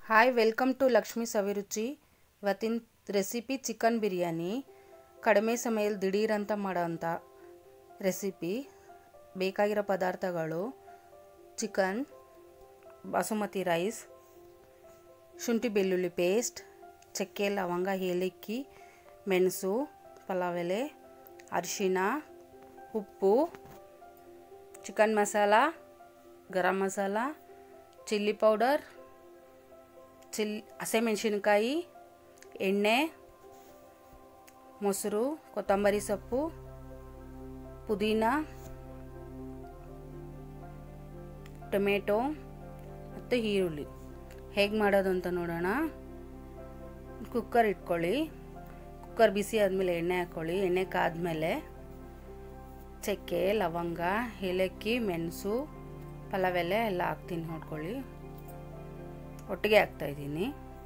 hi welcome to Lakshmi Saviruchi ಇವತ್ತಿನ recipe chicken biryani ಕಡಿಮೆ ಸಮಯದಲ್ಲಿ ದಿಢೀರ್ ಅಂತ ಮಾಡೋಂಥ ರೆಸಿಪಿ ಬೇಕಾಗಿರೋ ಪದಾರ್ಥಗಳು ಚಿಕನ್ ಬಾಸುಮತಿ ರೈಸ್ ಶುಂಠಿ ಬೆಳ್ಳುಳ್ಳಿ ಪೇಸ್ಟ್ ಚಕ್ಕೆ ಲವಂಗ ಏಲಕ್ಕಿ ಮೆಣಸು ಪಲಾವ್ ಎಲೆ ಅರಿಶಿನ ಉಪ್ಪು chicken masala garam masala chilli powder chilli ಹಸಿಮೆಣಸಿನ್ಕಾಯಿ ಎಣ್ಣೆ ಮೊಸರು ಕೊತ್ತಂಬರಿ ಸೊಪ್ಪು ಪುದೀನ ಟೊಮೆಟೊ ಮತ್ತು ಈರುಳ್ಳಿ ಹೇಗೆ ಮಾಡೋದು ಅಂತ ನೋಡೋಣ ಕುಕ್ಕರ್ ಇಟ್ಕೊಳ್ಳಿ ಕುಕ್ಕರ್ ಬಿಸಿ ಆದಮೇಲೆ ಎಣ್ಣೆ ಹಾಕ್ಕೊಳ್ಳಿ ಎಣ್ಣೆ ಕಾದ್ಮೇಲೆ ಚಕ್ಕೆ ಲವಂಗ ಏಲಕ್ಕಿ ಮೆಣಸು ಪಲಾವ್ ಎಲೆ ಎಲ್ಲ ಹಾಕ್ತೀನಿ ನೋಡ್ಕೊಳ್ಳಿ ಒಟ್ಟಿಗೆ ಹಾಕ್ತಾಯಿದ್ದೀನಿ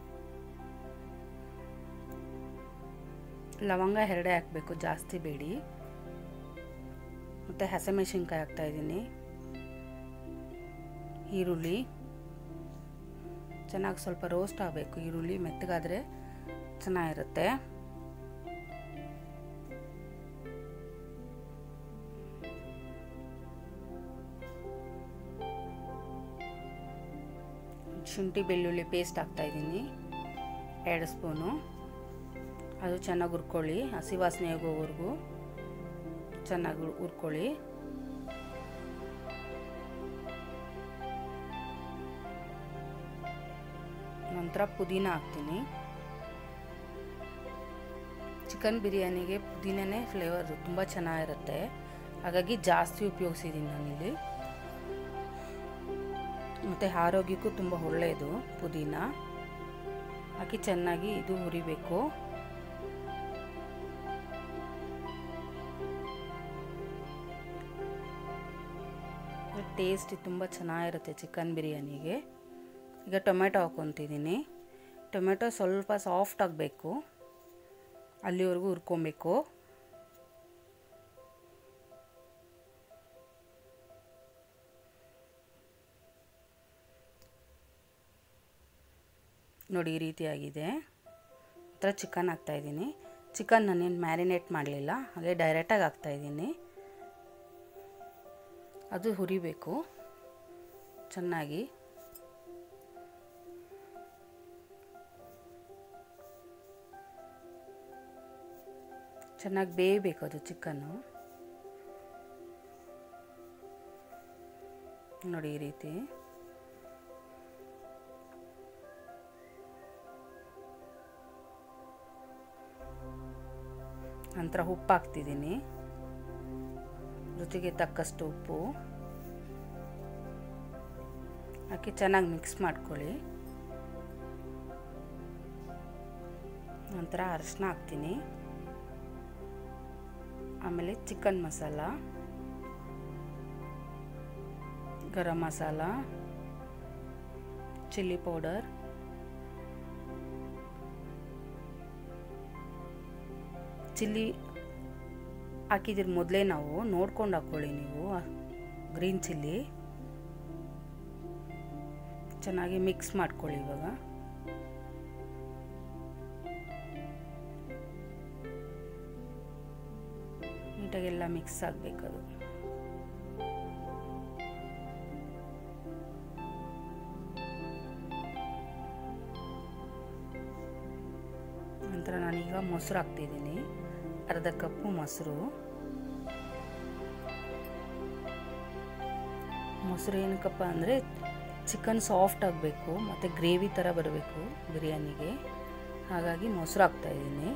ಲವಂಗ ಎರಡೇ ಹಾಕಬೇಕು ಜಾಸ್ತಿ ಬೇಡಿ ಮತ್ತು ಹಸಿಮೆಣಸಿನ್ಕಾಯಿ ಹಾಕ್ತಾಯಿದ್ದೀನಿ ಈರುಳ್ಳಿ ಚೆನ್ನಾಗಿ ಸ್ವಲ್ಪ ರೋಸ್ಟ್ ಆಗಬೇಕು ಈರುಳ್ಳಿ ಮೆತ್ತಗಾದರೆ ಚೆನ್ನಾಗಿರುತ್ತೆ ಶುಂಠಿ ಬೆಳ್ಳುಳ್ಳಿ ಪೇಸ್ಟ್ ಹಾಕ್ತಾಯಿದ್ದೀನಿ ಎರಡು ಸ್ಪೂನು ಅದು ಚೆನ್ನಾಗಿ ಹುರ್ಕೊಳ್ಳಿ ಹಸಿ ವಾಸನೆ ಹೋಗೋವರೆಗೂ ಚೆನ್ನಾಗಿ ಹುರ್ಕೊಳ್ಳಿ ನಂತರ ಪುದೀನ ಹಾಕ್ತೀನಿ ಚಿಕನ್ ಬಿರಿಯಾನಿಗೆ ಪುದೀನನೇ ಫ್ಲೇವರ್ ತುಂಬ ಚೆನ್ನಾಗಿರುತ್ತೆ ಹಾಗಾಗಿ ಜಾಸ್ತಿ ಉಪಯೋಗಿಸಿದ್ದೀನಿ ನಾನಿಲ್ಲಿ ಮತ್ತು ಆರೋಗ್ಯಕ್ಕೂ ತುಂಬ ಒಳ್ಳೆಯದು ಪುದೀನ ಹಾಕಿ ಚೆನ್ನಾಗಿ ಇದು ಹುರಿಬೇಕು ಟೇಸ್ಟ್ ತುಂಬ ಚೆನ್ನಾಗಿರುತ್ತೆ ಚಿಕನ್ ಬಿರಿಯಾನಿಗೆ ಈಗ ಟೊಮೆಟೊ ಹಾಕ್ಕೊತಿದ್ದೀನಿ ಟೊಮೆಟೊ ಸ್ವಲ್ಪ ಸಾಫ್ಟ್ ಆಗಬೇಕು ಅಲ್ಲಿವರೆಗೂ ಹುರ್ಕೊಬೇಕು ನೋಡಿ ಈ ರೀತಿಯಾಗಿದೆ ಹತ್ರ ಚಿಕನ್ ಹಾಕ್ತಾಯಿದ್ದೀನಿ ಚಿಕನ್ ನಾನೇನು ಮ್ಯಾರಿನೇಟ್ ಮಾಡಲಿಲ್ಲ ಹಾಗೆ ಡೈರೆಕ್ಟಾಗಿ ಹಾಕ್ತಾಯಿದ್ದೀನಿ ಅದು ಹುರಿಬೇಕು ಚೆನ್ನಾಗಿ ಚೆನ್ನಾಗಿ ಬೇಯಬೇಕು ಅದು ಚಿಕನ್ನು ನೋಡಿ ಈ ರೀತಿ ನಂತರ ಉಪ್ಪು ಹಾಕ್ತಿದ್ದೀನಿ ರುಚಿಗೆ ತಕ್ಕಷ್ಟು ಉಪ್ಪು ಹಾಕಿ ಚೆನ್ನಾಗಿ ಮಿಕ್ಸ್ ಮಾಡ್ಕೊಳ್ಳಿ ನಂತರ ಅರಿಶಿನ ಹಾಕ್ತೀನಿ ಆಮೇಲೆ chicken masala garam masala chilli powder chilli ಹಾಕಿದಿರ ಮೊದಲೇ ನಾವು ನೋಡ್ಕೊಂಡು ಹಾಕ್ಕೊಳ್ಳಿ ನೀವು ಗ್ರೀನ್ ಚಿಲ್ಲಿ ಚೆನ್ನಾಗಿ ಮಿಕ್ಸ್ ಮಾಡ್ಕೊಳ್ಳಿ ಇವಾಗ ನೀಟಾಗೆಲ್ಲ ಮಿಕ್ಸ್ ಆಗಬೇಕದು ನಂತರ ನಾನೀಗ ಮೊಸರು ಹಾಕ್ತಿದ್ದೀನಿ ಅರ್ಧ ಕಪ್ಪು ಮೊಸರು ಮೊಸರು ಏನಕ್ಕಪ್ಪ ಅಂದರೆ ಚಿಕನ್ ಸಾಫ್ಟ್ ಆಗಬೇಕು ಮತ್ತು ಗ್ರೇವಿ ಥರ ಬರಬೇಕು ಬಿರಿಯಾನಿಗೆ ಹಾಗಾಗಿ ಮೊಸರು ಹಾಕ್ತಾಯಿದ್ದೀನಿ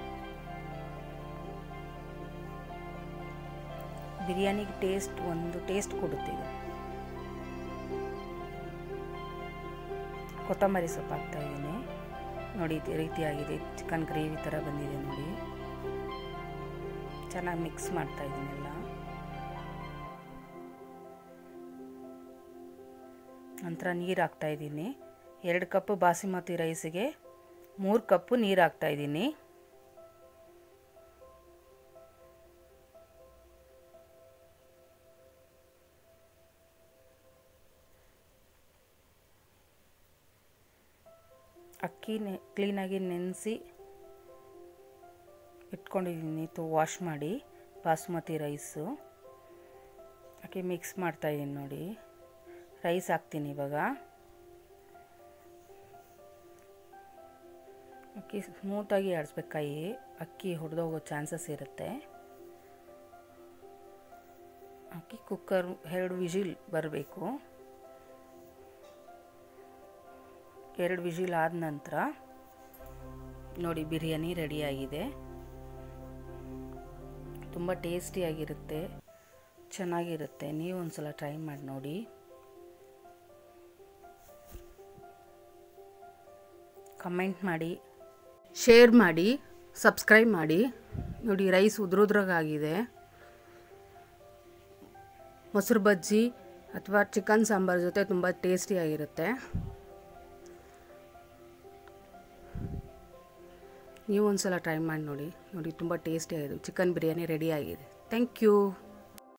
ಬಿರಿಯಾನಿಗೆ ಟೇಸ್ಟ್ ಒಂದು ಟೇಸ್ಟ್ ಕೊಡುತ್ತೆ ಇದು ಕೊತ್ತಂಬರಿ ಸೊಪ್ಪು ಹಾಕ್ತಾಯಿದ್ದೀನಿ ನೋಡಿ ಈ ರೀತಿಯಾಗಿದೆ ಚಿಕನ್ ಗ್ರೇವಿ ಥರ ಬಂದಿದೆ ನೋಡಿ ಚೆನ್ನಾಗಿ ಮಿಕ್ಸ್ ಮಾಡ್ತಾಯಿದ್ದೀನಿ ಎಲ್ಲ ನಂತರ ನೀರು ಹಾಕ್ತಾಯಿದ್ದೀನಿ ಎರಡು ಕಪ್ಪು ಬಾಸುಮತಿ ರೈಸಿಗೆ ಮೂರು ಕಪ್ಪು ನೀರು ಹಾಕ್ತಾಯಿದ್ದೀನಿ ಅಕ್ಕಿ ನೆ ಕ್ಲೀನಾಗಿ ನೆನೆಸಿ ಇಟ್ಕೊಂಡಿದ್ದೀನಿ ತು ವಾಶ್ ಮಾಡಿ ಬಾಸುಮತಿ ರೈಸು ಅಕ್ಕಿ ಮಿಕ್ಸ್ ಮಾಡ್ತಾಯಿದ್ದೀನಿ ನೋಡಿ ರೈಸ್ ಹಾಕ್ತೀನಿ ಇವಾಗ ಅಕ್ಕಿ ಸ್ಮೂತಾಗಿ ಆಡಿಸ್ಬೇಕು ಕೈ ಅಕ್ಕಿ ಹೊಡೆದೋಗೋ ಚಾನ್ಸಸ್ ಇರುತ್ತೆ ಅಕ್ಕಿ ಕುಕ್ಕರ್ ಎರಡು ವಿಜಿಲ್ ಬರಬೇಕು ಎರಡು ವಿಜಿಲ್ ಆದ ನಂತರ ನೋಡಿ ಬಿರಿಯಾನಿ ರೆಡಿಯಾಗಿದೆ ತುಂಬ ಟೇಸ್ಟಿಯಾಗಿರುತ್ತೆ ಚೆನ್ನಾಗಿರುತ್ತೆ ನೀವು ಒಂದು ಸಲ ಟ್ರೈ ಮಾಡಿ ನೋಡಿ ಕಮೆಂಟ್ ಮಾಡಿ ಶೇರ್ ಮಾಡಿ ಸಬ್ಸ್ಕ್ರೈಬ್ ಮಾಡಿ ನೋಡಿ ರೈಸ್ ಉದ್ರುದ್ರಾಗಿದೆ ಮೊಸರು ಬಜ್ಜಿ ಅಥವಾ ಚಿಕನ್ ಸಾಂಬಾರ್ ಜೊತೆ ತುಂಬ ಟೇಸ್ಟಿಯಾಗಿರುತ್ತೆ ನೀವು ಒಂದು ಸಲ ಟ್ರೈ ಮಾಡಿ ನೋಡಿ ನೋಡಿ ತುಂಬ ಟೇಸ್ಟಿಯಾಗಿದೆ ಚಿಕನ್ ಬಿರಿಯಾನಿ ರೆಡಿ ಆಗಿದೆ ಥ್ಯಾಂಕ್ ಯು